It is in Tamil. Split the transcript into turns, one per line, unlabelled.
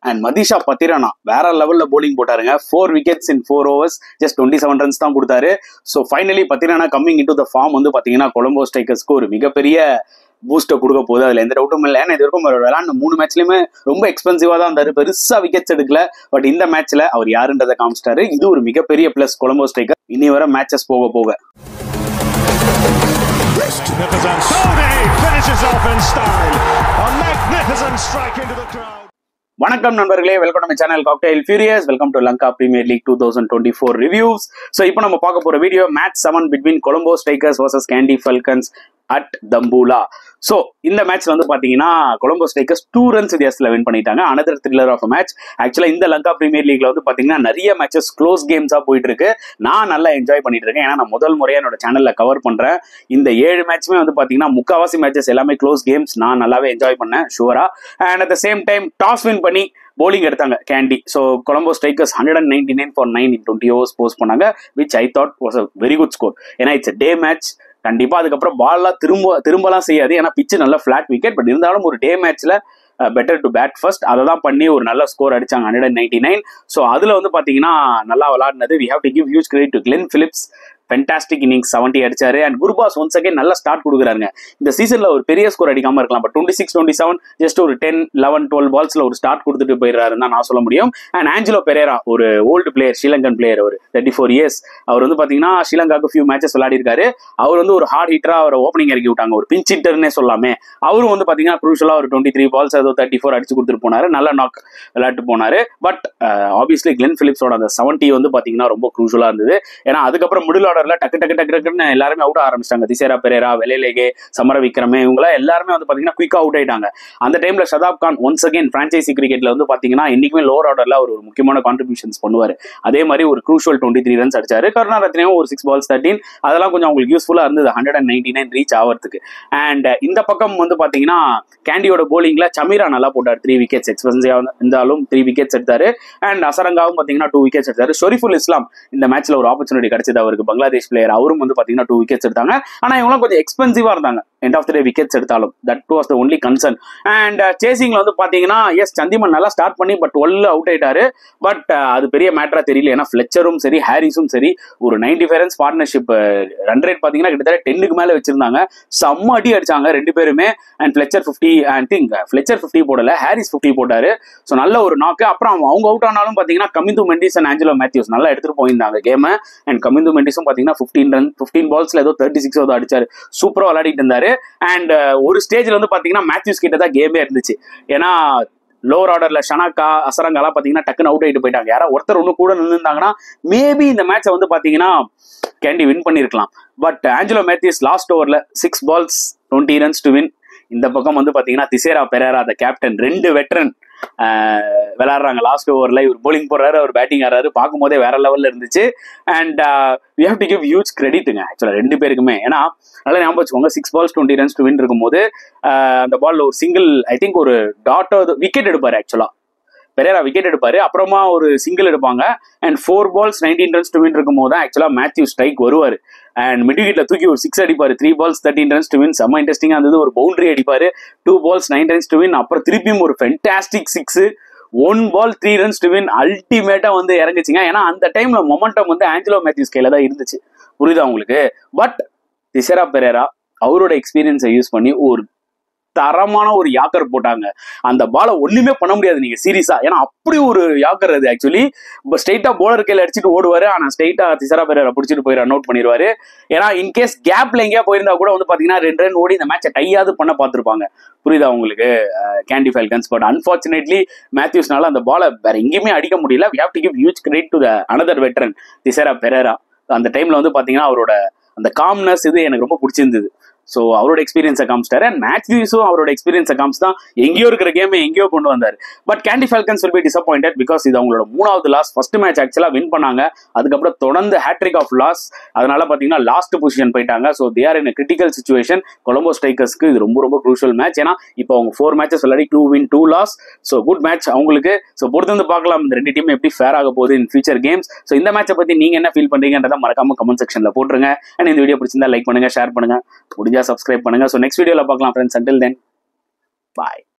அண்ட் மதிஷா பத்திரனா வேற லெவல்ல bowling போட்டாருங்க four wickets in four overs just twenty seven runs தான் கொடுத்தாரு so finally Pathirana coming in to the form வந்து பாத்தீங்கன்னா கொலம்போ ஸ்ட்ரைக்கர்ஸ்க்கு ஒரு மிகப்பெரிய பூஸ்ட்டை கொடுக்க போகுது அதுல எந்த டவுட்டும் இல்லை ஏன்னா இது வரைக்கும் அவர் விளையாண்ட மூணு மேட்ச்லயுமே ரொம்ப எக்ஸ்பென்சிவா தான் இருந்தாரு பெருசா விக்கெட்ஸ் எடுக்கல பட் இந்த மேட்ச்ல அவர் யாருன்றதை காமிச்சிட்டாரு இது ஒரு மிகப்பெரிய பிளஸ் கொலம்போ ஸ்ட்ரைக்கர் இனி வர மேட்சஸ் போக போக
Magnificent. Sony finishes off in style. A magnificent strike into the crowd.
வணக்கம் நண்பர்களே welcome to channel cocktail furious welcome to Lanka premier league two thousand twenty four reviews so இப்போ நம்ம பார்க்க போற video match seven between Colombo strikers versus Kandy falcons at Dambulla so இந்த மேட்ச்ல வந்து பாத்தீங்கன்னா கொலம்போ ஸ்ட்ரைக்கர்ஸ் டூ ரன்ஸ் வித்தியாசத்தில் வின் பண்ணிட்டாங்க another thriller of match actually இந்த லங்கா பிரீமியர் லீக்ல வந்து பாத்தீங்கன்னா நிறைய மேட்சஸ் க்ளோஸ் கேம்ஸா போயிட்டு இருக்கு நான் நல்லா என்ஜாய் பண்ணிட்டு இருக்கேன் ஏன்னா நான் முதல் முறையா என்னோட சேனல்ல கவர் பண்றேன் இந்த ஏழு மேட்ச்மே வந்து பாத்தீங்கன்னா முக்காவாசி மேட்சஸ் எல்லாமே க்ளோஸ் கேம்ஸ் நான் நல்லாவே என்ஜாய் பண்ணேன் ஷுவரா and at the same time toss win பண்ணி bowling எடுத்தாங்க Kandy so Colombo strikers hundred and ninety nine for nine in twenty overs post பண்ணாங்க which I thought was a very good score ஏன்னா இட்ஸ் டே மேட்ச் கண்டிப்பா அதுக்கப்புறம் பால்லாம் திரும்ப திரும்பலாம் செய்யாது ஏன்னா பிச்சு நல்ல ஃபிளாட் விக்கெட் பட் இருந்தாலும் ஒரு டே மேட்ச்ல பெட்டர் டு பேட் ஃபர்ஸ்ட் அதை தான் பண்ணி ஒரு நல்ல ஸ்கோர் அடிச்சாங்க hundred and ninety nine so அதுல வந்து பாத்தீங்கன்னா நல்லா விளாடினது we have to give huge credit to Glenn Phillips fantastic innings seventy அடிச்சாரு அண்ட் குருபாஸ் ஒன்ஸ் அகேன் நல்ல ஸ்டார்ட் கொடுக்குறாங்க இந்த சீசன்ல ஒரு பெரிய ஸ்கோர் அடிக்காம இருக்கலாம் but twenty six twenty seven just ஒரு டென் லெவன் டுவெல் பால்ஸ்ல ஒரு ஸ்டார்ட் கொடுத்துட்டு போயிடுறாருன்னு தான் நான் சொல்ல முடியும் அண்ட் ஆஞ்சலோ பெரேரா ஒரு ஓல்டு பிளேயர் ஸ்ரீலங்கன் பிளேயர் ஒரு தேர்ட்டி ஃபோர் இயர்ஸ் அவர் வந்து பாத்தீங்கன்னா ஸ்ரீலங்காவுக்கு ஃபியூ மேட்சஸ் விளையாடி இருக்காரு அவர் வந்து ஒரு ஹார்ட் ஹிட்டரா அவர் ஓப்பனிங் இறக்கி விட்டாங்க ஒரு பிஞ்ச் ஹிட்டர்னே சொல்லாமே அவரும் வந்து பாத்தீங்கன்னா குரூஷலா ஒரு டுவெண்ட்டி த்ரீ பால்ஸ் ஏதோ தேர்ட்டி ஃபோர் அடிச்சு கொடுத்துட்டு போனாரு நல்ல நாக் விளையாட்டு போனாரு பட் ஆப்வியஸ்லி கிளென் பிலிப்ஸோட அந்த செவன்ட்டி வந்து பாத்தீங்கன்னா ரொம்ப குரூஷலா இருந்தது ஏன்னா அதுக்கப்புறம் மிடில் ஆர்டர்ல டக்கு டக்கு டக்கு டக்குன்னு எல்லாருமே அவுட் ஆரம்பிச்சிட்டாங்க திசேரா பெரேரா வெலைலேகே சமர விக்ரமே இவங்களாம் எல்லாருமே வந்து பாத்தீங்கன்னா குயிக்கா அவுட் ஆயிட்டாங்க அந்த டைம்ல Shadab Khan once again franchise கிரிக்கெட்ல வந்து பாத்தீங்கன்னா இன்னைக்குமே லோவர் ஆர்டர்ல அவர் ஒரு முக்கியமான கான்ட்ரிபியூஷன்ஸ் பண்ணுவார் அதே மாதிரி ஒரு க்ரூஷுவல் டுவெண்ட்டி த்ரீ ரன்ஸ் அடிச்சாரு கருணாரத்னையும் ஒரு சிக்ஸ் பால்ஸ் தேர்ட்டின் அதெல்லாம் கொஞ்சம் அவங்களுக்கு யூஸ்ஃபுல்லா இருந்தது hundred and ninety nine reach ஆகிறதுக்கு அண்ட் இந்த பக்கம் வந்து பாத்தீங்கன்னா கேண்டியோட போலிங்ல சமீரா நல்லா போட்டார் த்ரீ விக்கெட்ஸ் எக்ஸ்பென்சிவா இருந்தாலும் த்ரீ விக்கெட்ஸ் எடுத்தாரு அண்ட் அசரங்காவும் பாத்தீங்கன்னா டூ விக்கெட்ஸ் எடுத்தாரு ஷொரிஃபுல் இஸ்லாம் இந்த மேட்ச்ல ஒரு ஆப்பர்ச்சுனிட்டி கிடைச்சது அவருக்கு பங்களாதேஷ் பிளேயர் அவரும் வந்து பாத்தீங்கன்னா டூ விக்கெட்ஸ் எடுத்தாங்க ஆனா இவங்களும் கொஞ்சம் எக்ஸ்பென்சிவா இருந்தாங்க end of the day wickets எடுத்தாலும் that was the only concern and சேசிங்ல வந்து பாத்தீங்கன்னா எஸ் சந்திமன் நல்லா ஸ்டார்ட் பண்ணி பட் டுவெல் அவுட் ஆயிட்டாரு பட் அது பெரிய மேட்டரா தெரியல ஏன்னா ஃபிளெச்சரும் சரி ஹாரிஸும் சரி ஒரு ninety five runs partnership run rate பாத்தீங்கன்னா கிட்டத்தட்ட டென்னுக்கு மேல வச்சிருந்தாங்க செம்ம அடி அடிச்சாங்க ரெண்டு பேருமே and Fletcher fifty and think Fletcher fifty போடல ஹாரிஸ் ஃபிஃப்டி போட்டாரு ஸோ நல்ல ஒரு நாக்கு அப்புறம் அவங்க அவுட் ஆனாலும் பாத்தீங்கன்னா கமிந்து மெண்டிஸ் அண்ட் ஆஞ்சலோ மேத்யூஸ் நல்லா எடுத்துட்டு போயிருந்தாங்க கேம் அண்ட் கமிந்து மெண்டிஸும் பாத்தீங்கன்னா ஃபிஃப்டீன் ரன் ஃபிஃப்டீன் பால்ஸ்ல ஏதோ தேர்ட்டி சிக்ஸ் ஏதோ அடிச்சாரு சூப்பரா விளையாடிட்டு இருந்தாரு அண்ட் ஒரு ஸ்டேஜ்ல வந்து பாத்தீங்கன்னா மேத்யூஸ் கிட்ட தான் கேமே இருந்துச்சு ஏன்னா லோவர் ஆர்டர்ல ஷனாக்கா அசரங்காலாம் பாத்தீங்கன்னா டக்குன்னு அவுட் ஆயிட்டு போயிட்டாங்க யாரா ஒருத்தர் ஒன்று கூட நின்றுந்தாங்கன்னா மேபி இந்த மேட்சை வந்து பாத்தீங்கன்னா கேண்டி வின் பண்ணிருக்கலாம் பட் ஆஞ்சலோ மேத்யூஸ் லாஸ்ட் ஓவர்ல six balls twenty runs to win இந்த பக்கம் வந்து பாத்தீங்கன்னா திசேரா பெரேரா அந்த கேப்டன் ரெண்டு வெட்டரன் விளையாடுறாங்க லாஸ்ட் ஓவர்ல இவர் போலிங் போடுறாரு அவர் பேட்டிங் ஆடுறாரு பார்க்கும்போதே வேற லெவல்ல இருந்துச்சு and we have to give huge கிரெடிட்டுங்க ஆக்சுவலா ரெண்டு பேருக்குமே ஏன்னா நல்லா ஞாபகம் வச்சுக்கோங்க six balls twenty runs to win இருக்கும்போது அந்த பால்ல ஒரு சிங்கிள் ஐ திங்க் ஒரு டாட்டோ விக்கெட் எடுப்பாரு ஆக்சுவலா பெரேரா விக்கெட் எடுப்பாரு அப்புறமா ஒரு சிங்கிள் எடுப்பாங்க and four balls nineteen runs to win இருக்கும் போது தான் ஆக்சுவலா மேத்யூ ஸ்ட்ரைக் வருவார் அண்ட் மிட் விக்கெட்ல தூக்கி ஒரு சிக்ஸ் அடிப்பாரு three balls thirteen runs to win செம்ம இன்ட்ரெஸ்டிங்கா இருந்தது ஒரு பவுண்டரி அடிப்பாரு two balls nine runs to win அப்புறம் திருப்பியும் ஒரு fantastic six one ball three runs to win அல்டிமேட்டா வந்து இறங்குச்சுங்க ஏன்னா அந்த டைம்ல மொமெண்டம் வந்து ஆஞ்சலோ மேத்யூஸ் கையில தான் இருந்துச்சு புரியுதா உங்களுக்கு பட் திசரா பெரேரா அவரோட எக்ஸ்பீரியன்ஸை யூஸ் பண்ணி ஒரு தரமான ஒரு யாக்கர் போட்டாங்க அந்த பாலை ஒண்ணுமே பண்ண முடியாது நீங்க சீரியஸா ஏன்னா அப்படி ஒரு யாக்கர் அது ஆக்சுவலி இப்போ ஸ்ட்ரைட்டா போலர் கையில அடிச்சுட்டு ஓடுவாரு ஆனா ஸ்ட்ரைட்டா திசரா பேரை பிடிச்சிட்டு போய் ரன் அவுட் பண்ணிடுவாரு ஏன்னா இன்கேஸ் கேப்ல எங்கேயா போயிருந்தா கூட வந்து பாத்தீங்கன்னா ரெண்டு ரன் ஓடி இந்த மேட்சை டையாவது பண்ண பார்த்திருப்பாங்க புரியுதா உங்களுக்கு கேண்டி ஃபைல்கன்ஸ் பட் அன்பார்ச்சுனேட்லி மேத்யூஸ்னால அந்த பாலை வேற எங்கேயுமே அடிக்க முடியல we have to give huge credit to the another veteran Thisara Perera அந்த டைம்ல வந்து பாத்தீங்கன்னா அவரோட அந்த காம்னஸ் இது எனக்கு ரொம்ப பிடிச்சிருந்தது ஸோ அவரோட எக்ஸ்பீரியன்ஸை காமிச்சிட்டாரு அண்ட் மேத்யூஸும் அவரோட எக்ஸ்பீரியன்ஸை காமிச்சு தான் எங்கேயோ இருக்கிற கேமை எங்கேயோ கொண்டு வந்தார் but Kandy Falcons will be disappointed because இது அவங்களோட மூணாவது லாஸ் ஃபர்ஸ்ட் மேட்ச் ஆக்சுவலாக வின் பண்ணாங்க அதுக்கப்புறம் தொடர்ந்து ஹேட்ரிக் ஆஃப் லாஸ் அதனால பார்த்தீங்கன்னா லாஸ்ட் பொசிஷன் போயிட்டாங்க so they are in critical situation Colombo ஸ்ட்ரைக்கர்ஸ்க்கு இது ரொம்ப ரொம்ப க்ரூஷியல் மேட்ச் ஏன்னா இப்போ அவங்க ஃபோர் மேட்சஸ் விளையாடி two win two loss so good match அவங்களுக்கு ஸோ பொறுத்து வந்து பார்க்கலாம் இந்த ரெண்டு டீம் எப்படி ஃபேர் ஆக போகுது இன் ஃபியூச்சர் கேம்ஸ் ஸோ இந்த மேட்சை பற்றி நீங்க என்ன ஃபீல் பண்றீங்கன்றத மறக்காம கமெண்ட் செக்ஷன்ல போட்டுருங்க அண்ட் இந்த வீடியோ பிடிச்சிருந்தா லைக் பண்ணுங்க ஷேர் பண்ணுங்க முடிஞ்சா சப்ஸ்கிரைப் பண்ணுங்க ஸோ நெக்ஸ்ட் வீடியோல பார்க்கலாம் ஃப்ரெண்ட்ஸ் அண்டில் தென் பாய்